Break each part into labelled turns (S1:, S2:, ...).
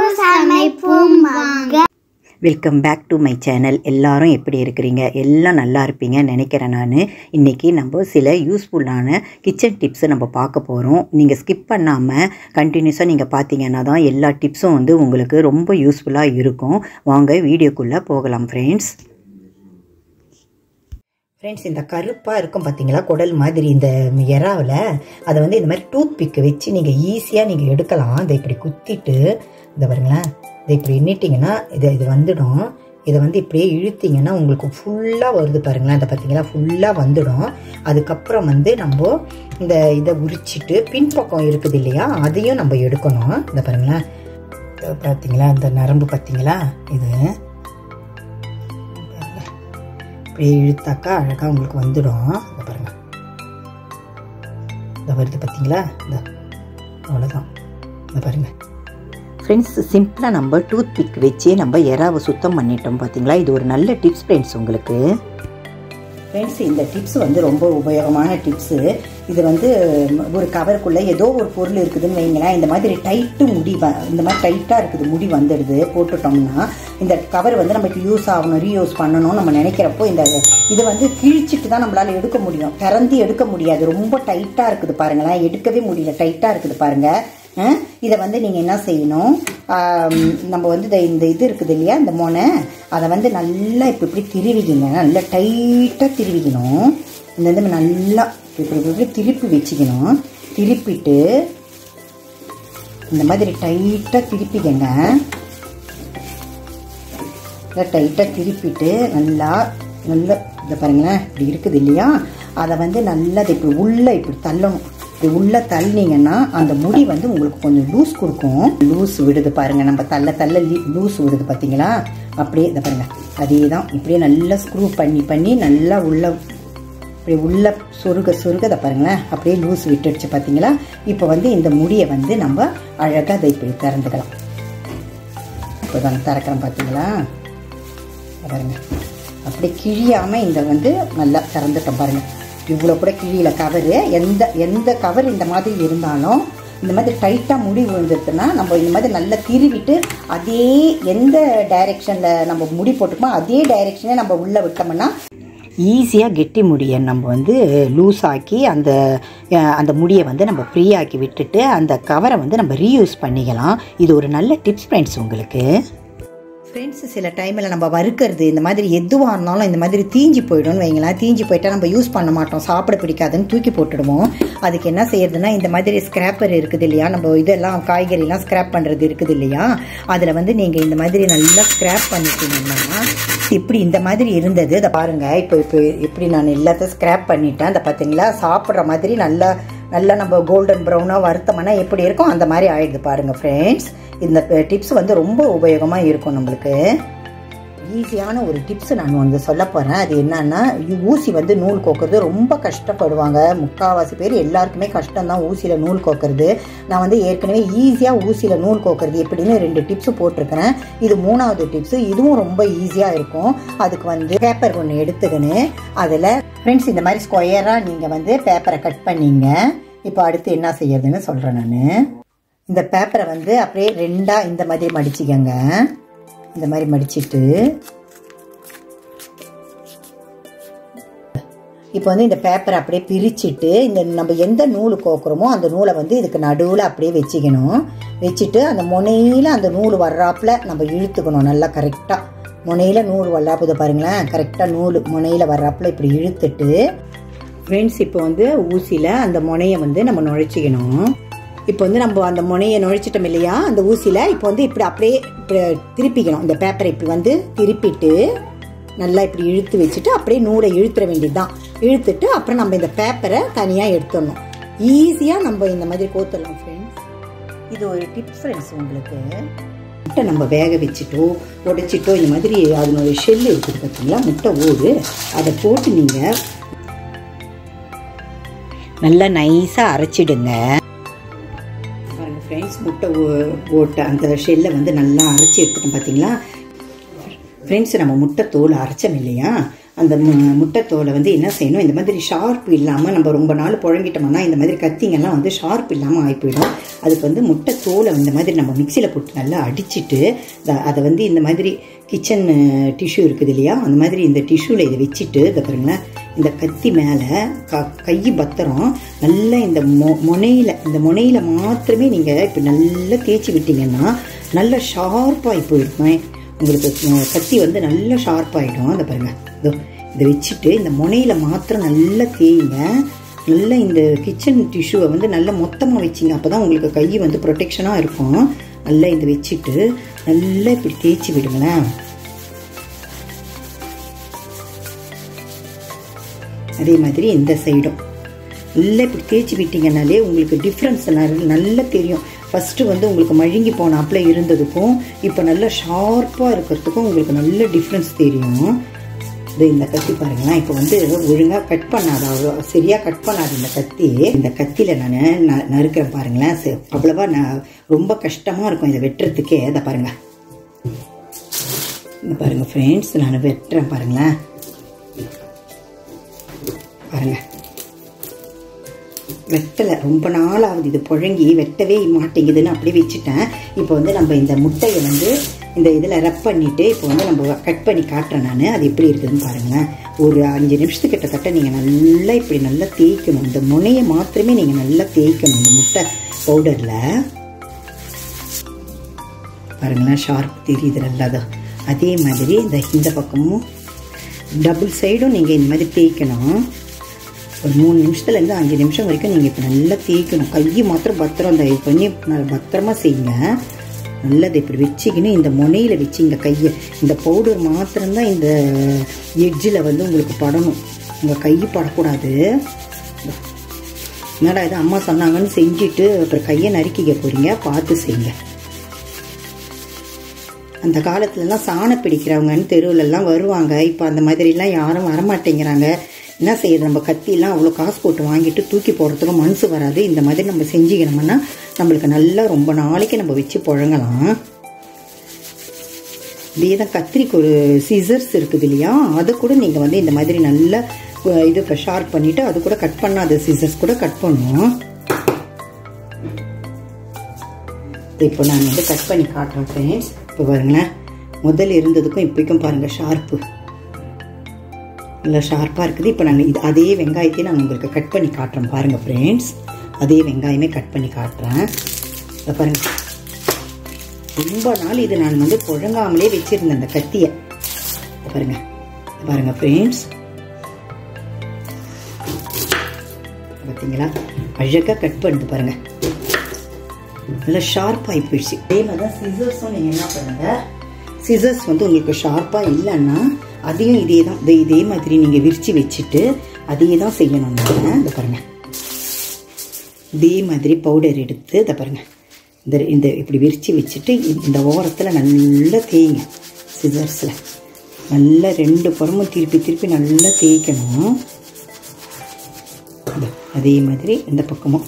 S1: சமைப்போம் வாங்க
S2: welcome back to my channel எல்லாரும் எப்படி இருக்கிறீங்க எல்லாம் நல்லா இருப்பீங்கன்னு நினைக்கிறேன் நான் இன்றைக்கி நம்ம சில யூஸ்ஃபுல்லான கிச்சன் டிப்ஸை நம்ம பார்க்க போகிறோம் நீங்கள் ஸ்கிப் பண்ணாமல் கண்டினியூஸாக நீங்கள் பார்த்தீங்கன்னா தான் எல்லா டிப்ஸும் வந்து உங்களுக்கு ரொம்ப யூஸ்ஃபுல்லாக இருக்கும் வாங்க வீடியோக்குள்ளே போகலாம் ஃப்ரெண்ட்ஸ் ஃப்ரெண்ட்ஸ் இந்த கருப்பாக இருக்கும் பார்த்தீங்களா குடல் மாதிரி இந்த இறாவில் அதை வந்து இந்த மாதிரி டூத் பிக்கு வச்சு நீங்கள் ஈஸியாக நீங்கள் எடுக்கலாம் இதை இப்படி குத்திட்டு இந்த பாருங்களேன் இதை இப்படி எண்ணிட்டிங்கன்னா இது இது வந்துடும் இதை வந்து இப்படியே இழுத்தீங்கன்னா உங்களுக்கு ஃபுல்லாக வருது பாருங்களேன் இந்த பார்த்தீங்களா ஃபுல்லாக வந்துடும் அதுக்கப்புறம் வந்து நம்ம இந்த இதை உரிச்சிட்டு பின்பக்கம் இருக்குது இல்லையா அதையும் நம்ம எடுக்கணும் இந்த பாருங்களேன் இதை பார்த்தீங்களா இந்த நரம்பு பார்த்தீங்களா இது இப்படி இழுத்தாக்கா அழகாக உங்களுக்கு வந்துடும் இதை பாருங்க இந்த வருது பார்த்தீங்களா இந்த அவ்வளோதான் இந்த பாருங்க ஃப்ரெண்ட்ஸ் சிம்பிளாக நம்ம டூத் பிக் வச்சு நம்ம எறாவை சுத்தம் பண்ணிட்டோம் பார்த்தீங்களா இது ஒரு நல்ல டிப்ஸ் ஃப்ரெண்ட்ஸ் உங்களுக்கு ஃப்ரெண்ட்ஸ் இந்த டிப்ஸ் வந்து ரொம்ப உபயோகமான டிப்ஸு இது வந்து ஒரு கவருக்குள்ளே ஏதோ ஒரு பொருள் இருக்குதுன்னு வைங்களேன் இந்த மாதிரி டைட்டு முடி வ இந்த மாதிரி டைட்டாக இருக்குது முடி வந்துடுது போட்டுட்டோம்னா இந்த கவர் வந்து நமக்கு யூஸ் ஆகணும் ரீயூஸ் பண்ணணும் நம்ம நினைக்கிறப்போ இந்த இதை வந்து கிழிச்சிட்டு தான் நம்மளால் எடுக்க முடியும் திறந்து எடுக்க முடியாது ரொம்ப டைட்டாக இருக்குது பாருங்களேன் எடுக்கவே முடியல டைட்டாக இருக்குது பாருங்கள் இதை வந்து நீங்கள் என்ன செய்யணும் நம்ம வந்து இந்த இந்த இது இருக்குது இல்லையா இந்த மொனை அதை வந்து நல்லா இப்போ இப்படி திருவிக்கிங்க நல்லா டைட்டாக திருவிக்கணும் இந்த இது நல்லா இப்படி இப்படி திருப்பி வச்சுக்கணும் திருப்பிட்டு இந்த மாதிரி டைட்டாக திருப்பிக்கங்க நல்லா டைட்டாக திருப்பிட்டு நல்லா நல்லா இதை பாருங்களேன் இப்படி இருக்குது இல்லையா அதை வந்து நல்லா இப்படி உள்ளே இப்படி தள்ளணும் இப்படி உள்ளே தள்ளினீங்கன்னா அந்த முடி வந்து உங்களுக்கு கொஞ்சம் லூஸ் கொடுக்கும் லூஸ் விடுது பாருங்கள் நம்ம தள்ள தள்ள லூஸ் விடுது பார்த்தீங்களா அப்படியே இதை பாருங்கள் அதே தான் இப்படியே நல்லா ஸ்க்ரூ பண்ணி பண்ணி நல்லா உள்ள இப்படி உள்ள சொருக சொருக அதை பாருங்களேன் அப்படியே லூஸ் விட்டுடுச்சு பார்த்தீங்களா இப்போ வந்து இந்த முடியை வந்து நம்ம அழகாக அதை இப்படி திறந்துக்கலாம் இப்போ தாங்க திறக்கிறோம் பார்த்தீங்களா பாருங்க அப்படி கிழியாமல் இந்த வந்து நல்லா திறந்துட்டோம் பாருங்கள் இவ்வளோ கூட கிழியில கவரு எந்த எந்த கவர் இந்த மாதிரி இருந்தாலும் இந்த மாதிரி டைட்டாக முடி விழுந்துருச்சுன்னா நம்ம இந்த மாதிரி நல்லா திருவிட்டு அதே எந்த டைரெக்ஷனில் நம்ம முடி போட்டுக்கோமோ அதே டைரெக்ஷனே நம்ம உள்ளே விட்டோம்னா ஈஸியாக கெட்டி முடியை நம்ம வந்து லூஸ் ஆக்கி அந்த அந்த முடியை வந்து நம்ம ஃப்ரீ ஆக்கி விட்டுட்டு அந்த கவரை வந்து நம்ம ரீயூஸ் பண்ணிக்கலாம் இது ஒரு நல்ல டிப்ஸ் ஃப்ரெண்ட்ஸ் உங்களுக்கு ஃப்ரெண்ட்ஸ் சில டைமில் நம்ம வறுக்கிறது இந்த மாதிரி எதுவாக இருந்தாலும் இந்த மாதிரி தீஞ்சு போயிடும்னு வைங்களேன் தீஞ்சு போயிட்டா நம்ம யூஸ் பண்ண மாட்டோம் சாப்பிட பிடிக்காதுன்னு தூக்கி போட்டுடுவோம் அதுக்கு என்ன செய்யறதுன்னா இந்த மாதிரி ஸ்கிராப்பர் இருக்குது இல்லையா நம்ம இதெல்லாம் காய்கறிலாம் ஸ்கிராப் பண்ணுறது இருக்குது இல்லையா அதில் வந்து நீங்கள் இந்த மாதிரி நல்லா ஸ்கிராப் பண்ணிட்டீங்கன்னா இப்படி இந்த மாதிரி இருந்தது அதை பாருங்கள் இப்போ இப்போ எப்படி நான் எல்லாத்தையும் ஸ்கிராப் பண்ணிட்டேன் அதை பார்த்தீங்களா சாப்பிட்ற மாதிரி நல்லா நல்லா நம்ம கோல்டன் ப்ரௌனாக வறுத்தோம்னா எப்படி இருக்கும் அந்த மாதிரி ஆயிடுது பாருங்கள் ஃப்ரெண்ட்ஸ் இந்த டிப்ஸ் வந்து ரொம்ப உபயோகமாக இருக்கும் நம்மளுக்கு ஈஸியான ஒரு டிப்ஸ் நான் வந்து சொல்ல போகிறேன் அது என்னன்னா ஊசி வந்து நூல் கோக்குறது ரொம்ப கஷ்டப்படுவாங்க முக்கால்வாசி பேர் எல்லாருக்குமே கஷ்டம்தான் ஊசியில் நூல் கோக்குறது நான் வந்து ஏற்கனவே ஈஸியாக ஊசியில் நூல் கோக்குறது எப்படின்னு ரெண்டு டிப்ஸ் போட்டிருக்கிறேன் இது மூணாவது டிப்ஸ் இதுவும் ரொம்ப ஈஸியாக இருக்கும் அதுக்கு வந்து பேப்பர் ஒன்று எடுத்துக்கின்னு அதில் ஃப்ரெண்ட்ஸ் இந்த மாதிரி ஸ்கொயராக நீங்கள் வந்து பேப்பரை கட் பண்ணிங்க இப்போ அடுத்து என்ன செய்யறதுன்னு சொல்கிறேன் நான் இந்த பேப்பரை வந்து அப்படியே ரெண்டாக இந்த மாதிரி மடிச்சுக்கங்க இந்த மாதிரி மடிச்சிட்டு இப்போ வந்து இந்த பேப்பரை அப்படியே பிரிச்சுட்டு இந்த நம்ம எந்த நூல் கோக்குறோமோ அந்த நூலை வந்து இதுக்கு நடுவில் அப்படியே வச்சுக்கணும் வச்சுட்டு அந்த முனையில் அந்த நூல் வர்றாப்புல நம்ம இழுத்துக்கணும் நல்லா கரெக்டாக முனையில் நூல் வர்றாப்புது பாருங்களேன் கரெக்டாக நூல் முனையில் வர்றாப்புல இப்படி இழுத்துட்டு ஃப்ரெண்ட்ஸ் இப்போ வந்து ஊசியில் அந்த முனையை வந்து நம்ம நுழைச்சிக்கணும் இப்போ வந்து நம்ம அந்த முனையை நுழைச்சிட்டோம் இல்லையா அந்த ஊசியில் இப்போ வந்து இப்படி அப்படியே இப்படி திருப்பிக்கணும் இந்த பேப்பரை இப்படி வந்து திருப்பிட்டு நல்லா இப்படி இழுத்து வச்சுட்டு அப்படியே நூலை இழுத்துற வேண்டியது தான் இழுத்துட்டு அப்புறம் நம்ம இந்த பேப்பரை தனியாக எடுத்துடணும் ஈஸியாக நம்ம இந்த மாதிரி கோத்துடலாம் ஃப்ரெண்ட்ஸ் இது ஒரு டிப்ஸ் ஃப்ரெண்ட்ஸ் உங்களுக்கு முட்டை நம்ம வேக வச்சுட்டோ உடைச்சிட்டோ இந்த மாதிரி அதனுடைய ஷெல் இருக்குது பார்த்தீங்களா முட்டை ஓடு அதை போட்டு நீங்கள் நல்லா நைஸாக அரைச்சிடுங்க பாருங்கள் ஃப்ரெண்ட்ஸ் முட்டை ஓட்ட அந்த ஷெல்லை வந்து நல்லா அரைச்சி எடுத்துட்டோம் பார்த்தீங்களா ஃப்ரெண்ட்ஸ் நம்ம முட்டை தோல் அரைச்சோம் இல்லையா அந்த மு- முட்டைத்தோலை வந்து என்ன செய்யணும் இந்த மாதிரி ஷார்ப் இல்லாமல் நம்ம ரொம்ப நாள் புழங்கிட்டோம்னா இந்த மாதிரி கத்திங்கெல்லாம் வந்து ஷார்ப் இல்லாமல் ஆகி போயிடும் அதுக்கு வந்து முட்டைத்தோலை இந்த மாதிரி நம்ம மிக்சியில் போட்டு நல்லா அடிச்சிட்டு த- அதை வந்து இந்த மாதிரி கிச்சன் டிஷ்யூ இருக்குது இல்லையா அந்த மாதிரி இந்த டிஷ்யூவில் இதை வச்சுட்டு இதை பாருங்களேன் இந்த கத்தி மேலே க கை பத்திரம் நல்லா இந்த மொ முனையில் இந்த முனையில் மாத்திரமே நீங்கள் இப்போ நல்லா தேய்ச்சி விட்டீங்கன்னா நல்லா ஷார்ப்பாகி போயிருக்கும் உங்களுக்கு அஹ், கத்தி வந்து நல்லா ஷார்ப்பாகிடும் அந்த பாருங்க இதோ இதை வச்சுட்டு இந்த முனையில் மாத்திரம் நல்லா தேய்ங்க நல்லா இந்த கிச்சன் டிஷ்யூவை வந்து நல்லா மொத்தமாக வச்சிங்க அப்போ தான் உங்களுக்கு கை வந்து ப்ரொடெக்ஷனாக இருக்கும் நல்லா இதை வச்சுட்டு நல்லா இப்படி தேய்ச்சி விடுங்களேன் அதே மாதிரி இந்த சைடும் நல்லா இப்படி தேய்ச்சி விட்டீங்கனாலே உங்களுக்கு டிஃப்ரென்ஸ் நல்லா தெரியும் ஃபஸ்ட்டு வந்து உங்களுக்கு மழுங்கி போனாப்புல இருந்ததுக்கும் இப்போ நல்லா ஷார்ப்பாக இருக்கிறதுக்கும் உங்களுக்கு நல்ல டிஃப்ரென்ஸ் தெரியும் இது இந்த கத்தி பாருங்களேன் இப்போ வந்து ஒழுங்காக கட் பண்ணாத அவ்வளோ சரியாக கட் பண்ணாது இந்த கத்தி இந்த கத்தியில் நான் ந- நறுக்கிறேன் பாருங்களேன் சரி, அவ்வளவா நான் ரொம்ப கஷ்டமாக இருக்கும் இதை வெட்டுறதுக்கே இதை பாருங்கள் இந்த பாருங்கள் ஃப்ரெண்ட்ஸ் நான் வெட்டுறேன் பாருங்களேன் பாருங்க வெட்டலை ரொம்ப நாள் ஆகுது இது புழங்கி வெட்டவே மாட்டேங்குதுன்னு அப்படியே வச்சுட்டேன் இப்போ வந்து நம்ம இந்த முட்டையை வந்து இந்த இதில் ரப் பண்ணிவிட்டு இப்போ வந்து நம்ம கட் பண்ணி காட்டுறேன் நான் அது எப்படி இருக்குதுன்னு பாருங்களேன் ஒரு அஞ்சு நிமிஷத்துக்கு கிட்டத்தட்ட நீங்கள் நல்லா இப்படி நல்லா தேய்க்கணும் இந்த முனையை மாத்திரமே நீங்கள் நல்லா தேய்க்கணும் இந்த முட்டை பவுடரில் பாருங்களேன் ஷார்ப் தெரியுது நல்லா தான் அதே மாதிரி இந்த இந்த பக்கமும் டபுள் சைடும் நீங்கள் இந்த மாதிரி தேய்க்கணும் ஒரு மூணு நிமிஷத்துலேருந்து அஞ்சு நிமிஷம் வரைக்கும் நீங்கள் இப்போ நல்லா தேய்க்கணும் கையை மாத்திரம் பத்திரம் இந்த இது பண்ணி நல்லா பத்திரமா செய்யுங்க நல்லா இதை இப்படி வச்சுக்கின்னு இந்த முனையில் வச்சிங்க கையை இந்த பவுடர் மாத்திரம்தான் இந்த எட்ஜில் வந்து உங்களுக்கு படணும் உங்கள் கை படக்கூடாது என்னடா இது அம்மா சொன்னாங்கன்னு செஞ்சுட்டு அப்புறம் கையை நறுக்கிக்க போகிறீங்க பார்த்து செய்யுங்க அந்த காலத்துலலாம் சாணம் பிடிக்கிறவங்கன்னு தெருவுலலாம் வருவாங்க இப்போ அந்த மாதிரிலாம் யாரும் வரமாட்டேங்கிறாங்க என்ன செய்யுது நம்ம கத்திலாம் அவ்வளோ காசு போட்டு வாங்கிட்டு தூக்கி போடுறதுக்கு மனசு வராது இந்த மாதிரி நம்ம செஞ்சுக்கணும்னா நம்மளுக்கு நல்லா ரொம்ப நாளைக்கு நம்ம வச்சு புழங்கலாம் இதே தான் கத்திரிக்கு ஒரு சிசர்ஸ் இருக்குது இல்லையா அதை கூட நீங்கள் வந்து இந்த மாதிரி நல்லா அஹ், இது ஷார்ப் பண்ணிவிட்டு அது கூட கட் பண்ணாத சிசர்ஸ் கூட கட் பண்ணுவோம் இப்போ நான் வந்து கட் பண்ணி காட்டுறேன் ஃப்ரெண்ட்ஸ் இப்போ பாருங்களேன் முதல்ல இருந்ததுக்கும் இப்போக்கும் பாருங்கள் ஷார்ப்பு நல்லா ஷார்ப்பாக இருக்குது இப்போ நான் இது அதே வெங்காயத்தையும் நான் உங்களுக்கு கட் பண்ணி காட்டுறேன் பாருங்கள் ஃப்ரெண்ட்ஸ் அதே வெங்காயமே கட் பண்ணி காட்டுறேன் இதை பாருங்கள் ரொம்ப நாள் இது நான் வந்து புழங்காமலே வச்சுருந்தேன் அந்த கத்தியை இதை பாருங்க இதை பாருங்க ஃப்ரெண்ட்ஸ் பார்த்தீங்களா அழகாக கட் பண்ணிட்டு பாருங்க நல்லா ஷார்ப்பாகி போயிடுச்சு அதே மாதிரி தான் சிசர்ஸும் நீங்கள் என்ன பண்ணுங்க சிசர்ஸ் வந்து உங்களுக்கு ஷார்ப்பாக இல்லைன்னா அதையும் இதே தான் இதே இதே மாதிரி நீங்கள் விரித்து வச்சுட்டு அதே தான் செய்யணும் நீங்கள் இதை பாருங்க இதே மாதிரி பவுடர் எடுத்து இதை பாருங்க இந்த இந்த இப்படி விரித்து வச்சுட்டு இந்த ஓரத்தில் நல்லா தேய்ங்க சிசர்ஸில் நல்லா ரெண்டு புறமும் திருப்பி திருப்பி நல்லா தேய்க்கணும் இதோ, அதே மாதிரி இந்த பக்கமும்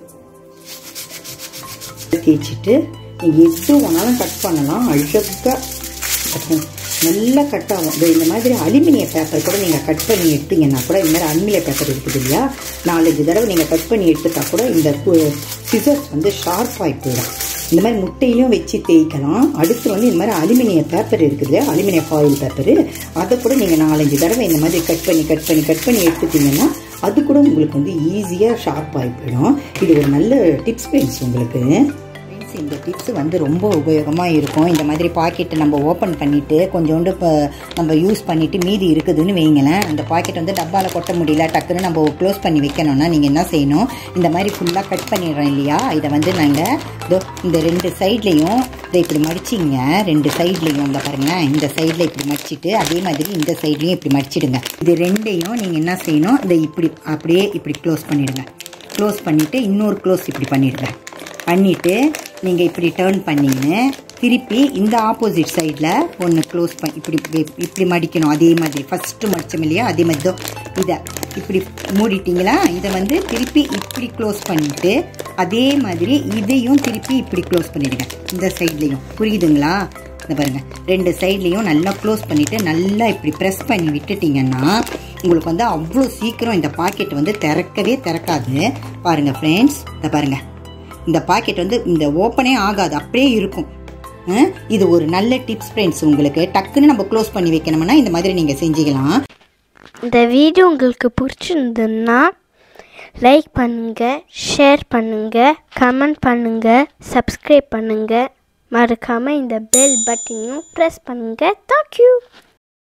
S2: தேய்ச்சிட்டு நீங்கள் எது வேணாலும் கட் பண்ணலாம் அழகாக நல்லா கட் ஆகும் இதோ இந்த மாதிரி அலுமினிய பேப்பர் கூட நீங்கள் கட் பண்ணி எடுத்தீங்கன்னா கூட இந்த மாதிரி அலுமினிய பேப்பர் இருக்குது இல்லையா நாலஞ்சு தடவை நீங்கள் கட் பண்ணி எடுத்துட்டா கூட இந்த சிசர்ஸ் வந்து ஷார்ப்பாகி போயிடும் இந்த மாதிரி முட்டையிலையும் வச்சு தேய்க்கலாம் அடுத்து வந்து இந்த மாதிரி அலுமினிய பேப்பர் இருக்குது இல்லையா அலுமினிய ஃபாயில் பேப்பரு அதை கூட நீங்கள் நாலஞ்சு தடவை இந்த மாதிரி கட் பண்ணி கட் பண்ணி கட் பண்ணி எடுத்துட்டீங்கன்னா அது கூட உங்களுக்கு வந்து ஈஸியாக ஷார்ப் ஆகி போயிடும் இது ஒரு நல்ல டிப்ஸ் ஃப்ரெண்ட்ஸ் உங்களுக்கு ஃப்ரெண்ட்ஸ் இந்த டிப்ஸ் வந்து ரொம்ப உபயோகமாக இருக்கும் இந்த மாதிரி பாக்கெட்டை நம்ம ஓப்பன் பண்ணிவிட்டு கொஞ்சோண்டு இப்போ நம்ம யூஸ் பண்ணிவிட்டு மீதி இருக்குதுன்னு வைங்களேன் அந்த பாக்கெட் வந்து டப்பாவில் கொட்ட முடியல டக்குன்னு நம்ம க்ளோஸ் பண்ணி வைக்கணும்னா நீங்கள் என்ன செய்யணும் இந்த மாதிரி ஃபுல்லாக கட் பண்ணிடுறோம் இல்லையா இதை வந்து நாங்கள் இதோ இந்த ரெண்டு சைட்லேயும் இதை இப்படி மடிச்சிங்க ரெண்டு சைட்லேயும் இந்த பாருங்களேன் இந்த சைடில் இப்படி மடிச்சிட்டு அதே மாதிரி இந்த சைட்லேயும் இப்படி மடிச்சிடுங்க இது ரெண்டையும் நீங்கள் என்ன செய்யணும் இந்த இப்படி அப்படியே இப்படி க்ளோஸ் பண்ணிடுங்க க்ளோஸ் பண்ணிவிட்டு இன்னொரு க்ளோஸ் இப்படி பண்ணிடுங்க பண்ணிவிட்டு நீங்கள் இப்படி டேர்ன் பண்ணின்னு திருப்பி இந்த ஆப்போசிட் சைடில் ஒன்று க்ளோஸ் பண்ணி இப்படி இப்படி- இப்படி மடிக்கணும் அதே மாதிரி ஃபஸ்ட்டு மடிச்சோம் இல்லையா அதே மாதிரி தான் இதை இப்படி மூடிட்டீங்களா இதை வந்து திருப்பி இப்படி க்ளோஸ் பண்ணிவிட்டு அதே மாதிரி இதையும் திருப்பி இப்படி க்ளோஸ் பண்ணிடுங்க இந்த சைட்லேயும் புரியுதுங்களா இந்த பாருங்க ரெண்டு சைட்லேயும் நல்லா க்ளோஸ் பண்ணிட்டு நல்லா இப்படி ப்ரெஸ் பண்ணி விட்டுட்டீங்கன்னா உங்களுக்கு வந்து அவ்வளோ சீக்கிரம் இந்த பாக்கெட் வந்து திறக்கவே திறக்காது பாருங்க ஃப்ரெண்ட்ஸ் இந்த பாருங்க இந்த பாக்கெட் வந்து இந்த ஓப்பனே ஆகாது அப்படியே இருக்கும் அஹ், இது ஒரு நல்ல டிப்ஸ் ஃப்ரெண்ட்ஸ் உங்களுக்கு டக்குன்னு நம்ம க்ளோஸ் பண்ணி வைக்கணும்னா இந்த மாதிரி நீங்கள் செஞ்சுக்கலாம்
S1: இந்த வீடியோ உங்களுக்கு பிடிச்சிருந்ததுன்னா லைக் பண்ணுங்கள் ஷேர் பண்ணுங்கள் கமெண்ட் பண்ணுங்கள் சப்ஸ்கிரைப் பண்ணுங்கள் மறக்காமல் இந்த பெல் பட்டனையும் ப்ரெஸ் பண்ணுங்கள் தேங்க்யூ